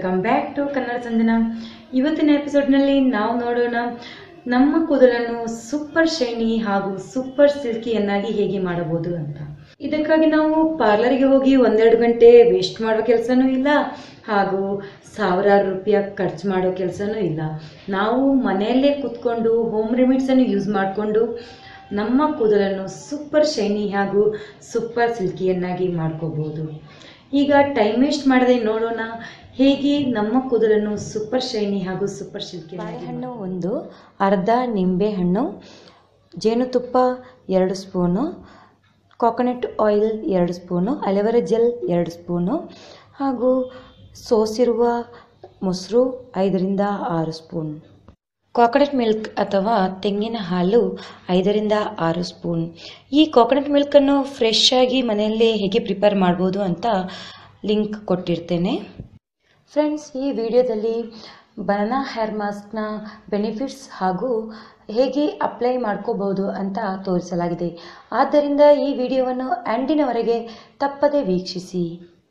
welcome back to Kannada Chandana ಇವತ್ತಿನ ಎಪಿಸೋಡ್ನಲ್ಲಿ ನಾವು ನೋಡೋಣ ನಮ್ಮ ಕೂದಲನ್ನು ಸೂಪರ್ ಶೈನಿ ಹಾಗೂ ಸೂಪರ್ ಸಿಲ್ಕಿಯನ್ನಾಗಿ ಹೇಗೆ ಮಾಡಬಹುದು ಅಂತ ಇದಕ್ಕಾಗಿ ನಾವು ಪಾರ್ಲರ್ಗೆ ಹೋಗಿ ಒಂದೆರಡು ಗಂಟೆ ವೇಸ್ಟ್ ಮಾಡೋ ಕೆಲಸನೂ ಇಲ್ಲ ಹಾಗೂ ಸಾವಿರಾರು ರೂಪಾಯಿ ಖರ್ಚು ಮಾಡೋ ಕೆಲಸನೂ ಇಲ್ಲ ನಾವು ಮನೆಯಲ್ಲೇ ಕೂತ್ಕೊಂಡು ಹೋಮ್ ರೆಮಿಡ್ಸನ್ನು ಯೂಸ್ ಮಾಡಿಕೊಂಡು ನಮ್ಮ ಕೂದಲನ್ನು ಸೂಪರ್ ಶೈನಿ ಹಾಗೂ ಸೂಪರ್ ಸಿಲ್ಕಿಯನ್ನಾಗಿ ಮಾಡ್ಕೋಬೋದು ಈಗ ಟೈಮ್ ವೇಸ್ಟ್ ಮಾಡದೆ ನೋಡೋಣ ಹೇಗೆ ನಮ್ಮ ಕೂದಲನ್ನು ಸೂಪರ್ ಶೈನಿ ಹಾಗೂ ಸೂಪರ್ ಸಿಲ್ಕಿ ಬಾಳೆಹಣ್ಣು ಒಂದು ಅರ್ಧ ನಿಂಬೆಹಣ್ಣು ಜೇನುತುಪ್ಪ ಎರಡು ಸ್ಪೂನು ಕೋಕೋನಟ್ ಆಯಿಲ್ ಎರಡು ಸ್ಪೂನು ಅಲೆವರ ಜೆಲ್ ಎರಡು ಸ್ಪೂನು ಹಾಗೂ ಸೋಸಿರುವ ಮೊಸರು ಐದರಿಂದ ಆರು ಸ್ಪೂನ್ ಕೋಕೋನಟ್ ಮಿಲ್ಕ್ ಅಥವಾ ತೆಂಗಿನ ಹಾಲು ಐದರಿಂದ ಆರು ಸ್ಪೂನ್ ಈ ಕೋಕೋನಟ್ ಮಿಲ್ಕನ್ನು ಫ್ರೆಶ್ ಆಗಿ ಮನೆಯಲ್ಲೇ ಹೇಗೆ ಪ್ರಿಪೇರ್ ಮಾಡ್ಬೋದು ಅಂತ ಲಿಂಕ್ ಕೊಟ್ಟಿರ್ತೇನೆ ಫ್ರೆಂಡ್ಸ್ ಈ ವಿಡಿಯೋದಲ್ಲಿ ಬನಾನಾ ಹೇರ್ ಮಾಸ್ಕ್ನ ಬೆನಿಫಿಟ್ಸ್ ಹಾಗೂ ಹೇಗೆ ಅಪ್ಲೈ ಮಾಡ್ಕೋಬಹುದು ಅಂತ ತೋರಿಸಲಾಗಿದೆ ಆದ್ದರಿಂದ ಈ ವಿಡಿಯೋವನ್ನು ಎಂಡಿನವರೆಗೆ ತಪ್ಪದೆ ವೀಕ್ಷಿಸಿ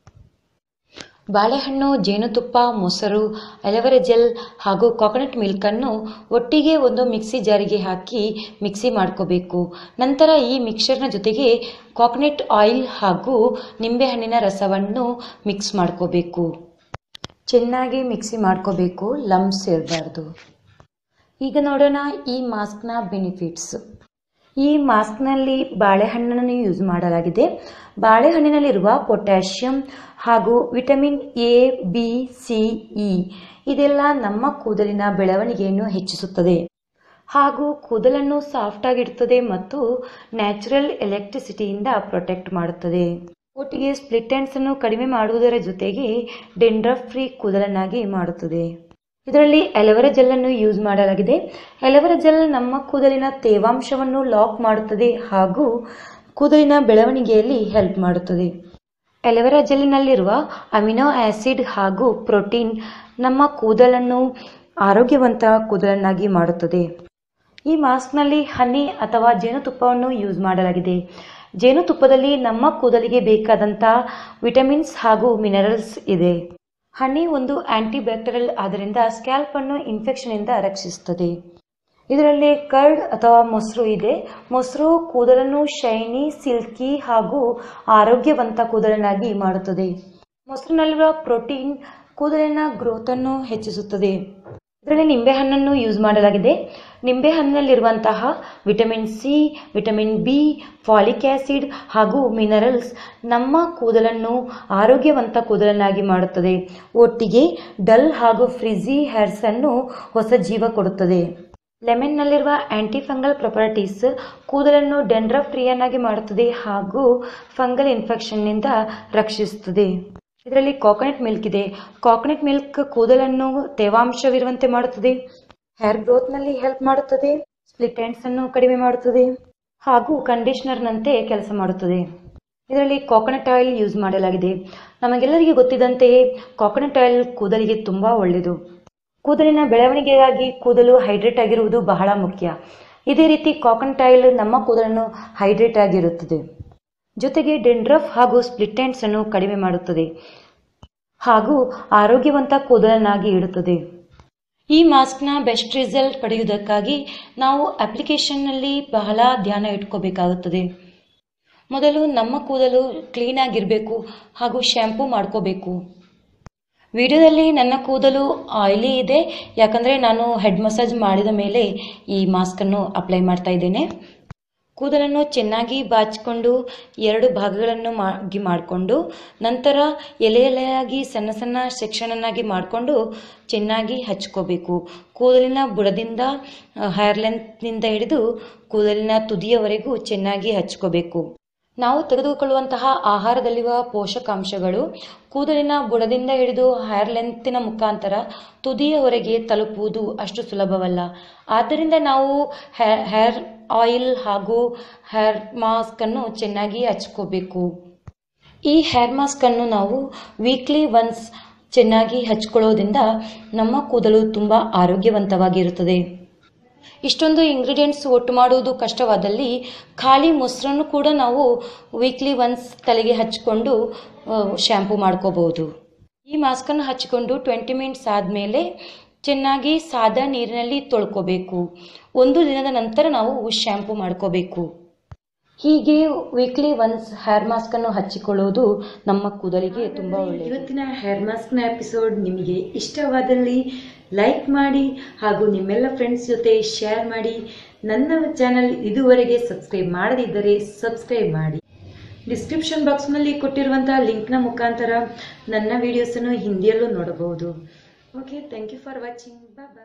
ಬಾಳೆಹಣ್ಣು ಜೇನುತುಪ್ಪ ಮೊಸರು ಅಲೆವರೆ ಜೆಲ್ ಹಾಗೂ ಕೋಕೋನಟ್ ಮಿಲ್ಕನ್ನು ಒಟ್ಟಿಗೆ ಒಂದು ಮಿಕ್ಸಿ ಜಾರಿಗೆ ಹಾಕಿ ಮಿಕ್ಸಿ ಮಾಡ್ಕೋಬೇಕು ನಂತರ ಈ ಮಿಕ್ಸರ್ನ ಜೊತೆಗೆ ಕೋಕೋನಟ್ ಆಯಿಲ್ ಹಾಗೂ ನಿಂಬೆಹಣ್ಣಿನ ರಸವನ್ನು ಮಿಕ್ಸ್ ಮಾಡ್ಕೋಬೇಕು ಚೆನ್ನಾಗಿ ಮಿಕ್ಸಿ ಮಾಡ್ಕೋಬೇಕು ಲಮ್ಸ್ ಇರಬಾರ್ದು ಈಗ ನೋಡೋಣ ಈ ಮಾಸ್ಕ್ನ ಬೆನಿಫಿಟ್ಸ್ ಈ ಮಾಸ್ಕ್ನಲ್ಲಿ ಬಾಳೆಹಣ್ಣನ್ನು ಯೂಸ್ ಮಾಡಲಾಗಿದೆ ಬಾಳೆಹಣ್ಣಿನಲ್ಲಿರುವ ಪೊಟ್ಯಾಷಿಯಂ ಹಾಗೂ vitamin A B C E ಇದೆಲ್ಲ ನಮ್ಮ ಕೂದಲಿನ ಬೆಳವಣಿಗೆಯನ್ನು ಹೆಚ್ಚಿಸುತ್ತದೆ ಹಾಗೂ ಕೂದಲನ್ನು ಸಾಫ್ಟ್ ಆಗಿಡುತ್ತದೆ ಮತ್ತು ನ್ಯಾಚುರಲ್ ಎಲೆಕ್ಟ್ರಿಸಿಟಿಯಿಂದ ಪ್ರೊಟೆಕ್ಟ್ ಮಾಡುತ್ತದೆ ಒಟ್ಟಿಗೆ ಸ್ಪ್ಲಿಟ್ ಅನ್ನು ಕಡಿಮೆ ಮಾಡುವುದರ ಜೊತೆಗೆ ಡೆಂಡ್ರಫ್ ಫ್ರೀ ಕೂದಲನ್ನಾಗಿ ಮಾಡುತ್ತದೆ ಇದರಲ್ಲಿ ಎಲವರ ಜೆಲ್ಲನ್ನು ಯೂಸ್ ಮಾಡಲಾಗಿದೆ ಎಲವರ ಜೆಲ್ ನಮ್ಮ ಕೂದಲಿನ ತೇವಾಂಶವನ್ನು ಲಾಕ್ ಮಾಡುತ್ತದೆ ಹಾಗೂ ಕೂದಲಿನ ಬೆಳವಣಿಗೆಯಲ್ಲಿ ಹೆಲ್ಪ್ ಮಾಡುತ್ತದೆ ಎಲವೆರಾ ಜೆಲ್ಲಿನಲ್ಲಿರುವ ಅಮಿನೋ ಆಸಿಡ್ ಹಾಗೂ ಪ್ರೋಟೀನ್ ನಮ್ಮ ಕೂದಲನ್ನು ಆರೋಗ್ಯವಂತ ಕೂದಲನ್ನಾಗಿ ಮಾಡುತ್ತದೆ ಈ ಮಾಸ್ಕ್ನಲ್ಲಿ ಹನಿ ಅಥವಾ ಜೇನುತುಪ್ಪವನ್ನು ಯೂಸ್ ಮಾಡಲಾಗಿದೆ ಜೇನುತುಪ್ಪದಲ್ಲಿ ನಮ್ಮ ಕೂದಲಿಗೆ ಬೇಕಾದಂಥ ವಿಟಮಿನ್ಸ್ ಹಾಗೂ ಮಿನರಲ್ಸ್ ಇದೆ ಹನಿ ಒಂದು ಆಂಟಿ ಬ್ಯಾಕ್ಟೀರಿಯಲ್ ಆದ್ದರಿಂದ ಸ್ಕ್ಯಾಲ್ಪನ್ನು ಇನ್ಫೆಕ್ಷನ್ನಿಂದ ರಕ್ಷಿಸುತ್ತದೆ ಇದರಲ್ಲಿ ಕರ್ಡ್ ಅಥವಾ ಮೊಸರು ಇದೆ ಮೊಸರು ಕೂದಲನ್ನು ಶೈನಿ ಸಿಲ್ಕಿ ಹಾಗೂ ಆರೋಗ್ಯವಂತ ಕೂದಲನ್ನಾಗಿ ಮಾಡುತ್ತದೆ ಮೊಸರಿನಲ್ಲಿರುವ ಪ್ರೋಟೀನ್ ಕೂದಲಿನ ಗ್ರೋತನ್ನು ಹೆಚ್ಚಿಸುತ್ತದೆ ಇದರಲ್ಲಿ ನಿಂಬೆಹಣ್ಣನ್ನು ಯೂಸ್ ಮಾಡಲಾಗಿದೆ ನಿಂಬೆಹಣ್ಣಿನಲ್ಲಿರುವಂತಹ vitamin C vitamin B folic acid ಹಾಗೂ ಮಿನರಲ್ಸ್ ನಮ್ಮ ಕೂದಲನ್ನು ಆರೋಗ್ಯವಂತ ಕೂದಲನ್ನಾಗಿ ಮಾಡುತ್ತದೆ ಒಟ್ಟಿಗೆ ಡಲ್ ಹಾಗೂ ಫ್ರಿಜಿ ಹೇರ್ಸನ್ನು ಹೊಸ ಜೀವ ಕೊಡುತ್ತದೆ ಲೆಮನ್ನಲ್ಲಿರುವ ಆಂಟಿ ಫಂಗಲ್ ಪ್ರಾಪರ್ಟೀಸ್ ಕೂದಲನ್ನು ಡೆಂಡ್ರಫ್ ಫ್ರೀಯನ್ನಾಗಿ ಮಾಡುತ್ತದೆ ಹಾಗೂ ಫಂಗಲ್ ಇನ್ಫೆಕ್ಷನ್ನಿಂದ ರಕ್ಷಿಸುತ್ತದೆ ಇದರಲ್ಲಿ ಕೋಕೋನಟ್ ಮಿಲ್ಕ್ ಇದೆ ಕೋಕೋನಟ್ ಮಿಲ್ಕ್ ಕೂದಲನ್ನು ತೇವಾಂಶವಿರುವಂತೆ ಮಾಡುತ್ತದೆ ಹೇರ್ ಗ್ರೋತ್ನಲ್ಲಿ ಹೆಲ್ಪ್ ಮಾಡುತ್ತದೆ ಸ್ಪ್ಲಿಟ್ ಅನ್ನು ಕಡಿಮೆ ಮಾಡುತ್ತದೆ ಹಾಗೂ ಕಂಡೀಷನರ್ನಂತೆ ಕೆಲಸ ಮಾಡುತ್ತದೆ ಇದರಲ್ಲಿ ಕೋಕೋನಟ್ ಆಯಿಲ್ ಯೂಸ್ ಮಾಡಲಾಗಿದೆ ನಮಗೆಲ್ಲರಿಗೆ ಗೊತ್ತಿದ್ದಂತೆಯೇ ಕೋಕೋನಟ್ ಆಯಿಲ್ ಕೂದಲಿಗೆ ತುಂಬ ಒಳ್ಳೆಯದು ಕೂದಲಿನ ಬೆಳವಣಿಗೆಗಾಗಿ ಕೂದಲು ಹೈಡ್ರೇಟ್ ಆಗಿರುವುದು ಬಹಳ ಮುಖ್ಯ ಇದೇ ರೀತಿ ಕೋಕೋನಟ್ ಆಯಿಲ್ ನಮ್ಮ ಕೂದಲನ್ನು ಹೈಡ್ರೇಟ್ ಆಗಿರುತ್ತದೆ ಜೊತೆಗೆ ಡೆಂಡ್ರಫ್ ಹಾಗೂ ಸ್ಪ್ಲಿಟ್ ಅನ್ನು ಕಡಿಮೆ ಮಾಡುತ್ತದೆ ಹಾಗೂ ಆರೋಗ್ಯವಂತ ಕೂದಲನ್ನಾಗಿ ಇಡುತ್ತದೆ ಈ ಮಾಸ್ಕ್ನ ಬೆಸ್ಟ್ ರಿಸಲ್ಟ್ ಪಡೆಯುವುದಕ್ಕಾಗಿ ನಾವು ಅಪ್ಲಿಕೇಶನ್ನಲ್ಲಿ ಬಹಳ ಧ್ಯಾನ ಇಟ್ಕೋಬೇಕಾಗುತ್ತದೆ ಮೊದಲು ನಮ್ಮ ಕೂದಲು ಕ್ಲೀನಾಗಿರಬೇಕು ಹಾಗೂ ಶ್ಯಾಂಪೂ ಮಾಡ್ಕೋಬೇಕು ವಿಡಿಯೋದಲ್ಲಿ ನನ್ನ ಕೂದಲು ಆಯಿಲಿ ಇದೆ ಯಾಕಂದರೆ ನಾನು ಹೆಡ್ ಮಸಾಜ್ ಮಾಡಿದ ಮೇಲೆ ಈ ಮಾಸ್ಕನ್ನು ಅಪ್ಲೈ ಮಾಡ್ತಾ ಇದ್ದೇನೆ ಕೂದಲನ್ನು ಚೆನ್ನಾಗಿ ಬಾಚಿಕೊಂಡು ಎರಡು ಭಾಗಗಳನ್ನು ಮಾಗಿ ಮಾಡಿಕೊಂಡು ನಂತರ ಎಲೆ ಎಲೆಯಾಗಿ ಸಣ್ಣ ಸಣ್ಣ ಸೆಕ್ಷನನ್ನಾಗಿ ಮಾಡಿಕೊಂಡು ಚೆನ್ನಾಗಿ ಹಚ್ಕೋಬೇಕು ಕೂದಲಿನ ಬುಡದಿಂದ ಹೇರ್ ಲೆಂತ್ನಿಂದ ಹಿಡಿದು ಕೂದಲಿನ ತುದಿಯವರೆಗೂ ಚೆನ್ನಾಗಿ ಹಚ್ಕೋಬೇಕು ನಾವು ತೆಗೆದುಕೊಳ್ಳುವಂತಹ ಆಹಾರದಲ್ಲಿರುವ ಪೋಷಕಾಂಶಗಳು ಕೂದಲಿನ ಬುಡದಿಂದ ಹಿಡಿದು ಹೇರ್ ಲೆಂತಿನ ಮುಖಾಂತರ ತುದಿಯವರೆಗೆ ತಲುಪುವುದು ಅಷ್ಟು ಸುಲಭವಲ್ಲ ಆದ್ದರಿಂದ ನಾವು ಹೇರ್ ಆಯಿಲ್ ಹಾಗೂ ಹೇರ್ ಮಾಸ್ಕನ್ನು ಚೆನ್ನಾಗಿ ಹಚ್ಕೋಬೇಕು ಈ ಹೇರ್ ಮಾಸ್ಕನ್ನು ನಾವು ವೀಕ್ಲಿ ಒನ್ಸ್ ಚೆನ್ನಾಗಿ ಹಚ್ಕೊಳ್ಳೋದ್ರಿಂದ ನಮ್ಮ ಕೂದಲು ತುಂಬ ಆರೋಗ್ಯವಂತವಾಗಿರುತ್ತದೆ ಇಷ್ಟೊಂದು ಇಂಗ್ರೀಡಿಯೆಂಟ್ಸ್ ಒಟ್ಟು ಮಾಡುವುದು ಕಷ್ಟವಾದಲ್ಲಿ ಖಾಲಿ ಮೊಸರನ್ನು ಕೂಡ ನಾವು ವೀಕ್ಲಿ ಒನ್ಸ್ ತಲೆಗೆ ಹಚ್ಕೊಂಡು ಶ್ಯಾಂಪು ಮಾಡ್ಕೋಬಹುದು ಈ ಮಾಸ್ಕನ್ನು ಹಚ್ಚಿಕೊಂಡು ಟ್ವೆಂಟಿ ಮಿನಿಟ್ಸ್ ಆದಮೇಲೆ ಚೆನ್ನಾಗಿ ಸಾದಾ ನೀರಿನಲ್ಲಿ ತೊಳ್ಕೊಬೇಕು ಒಂದು ದಿನದ ನಂತರ ನಾವು ಶ್ಯಾಂಪು ಮಾಡ್ಕೋಬೇಕು ಹೀಗೆ ವೀಕ್ಲಿ ಒನ್ಸ್ ಹೇರ್ ಮಾಸ್ಕನ್ನು ಹಚ್ಚಿಕೊಳ್ಳೋದು ನಮ್ಮ ಕೂದಲಿಗೆ ತುಂಬ ಒಳ್ಳೆಯದು ಇವತ್ತಿನ ಹೇರ್ ಮಾಸ್ಕ್ನ ಎಪಿಸೋಡ್ ನಿಮಗೆ ಇಷ್ಟವಾದಲ್ಲಿ ಲೈಕ್ ಮಾಡಿ ಹಾಗೂ ನಿಮ್ಮೆಲ್ಲ ಫ್ರೆಂಡ್ಸ್ ಜೊತೆ ಶೇರ್ ಮಾಡಿ ನನ್ನ ಚಾನಲ್ ಇದುವರೆಗೆ ಸಬ್ಸ್ಕ್ರೈಬ್ ಮಾಡದಿದ್ದರೆ ಸಬ್ಸ್ಕ್ರೈಬ್ ಮಾಡಿ ಡಿಸ್ಕ್ರಿಪ್ಷನ್ ಬಾಕ್ಸ್ನಲ್ಲಿ ಕೊಟ್ಟಿರುವಂತಹ ಲಿಂಕ್ನ ಮುಖಾಂತರ ನನ್ನ ವಿಡಿಯೋಸನ್ನು ಹಿಂದಿಯಲ್ಲೂ ನೋಡಬಹುದು okay thank you for watching bye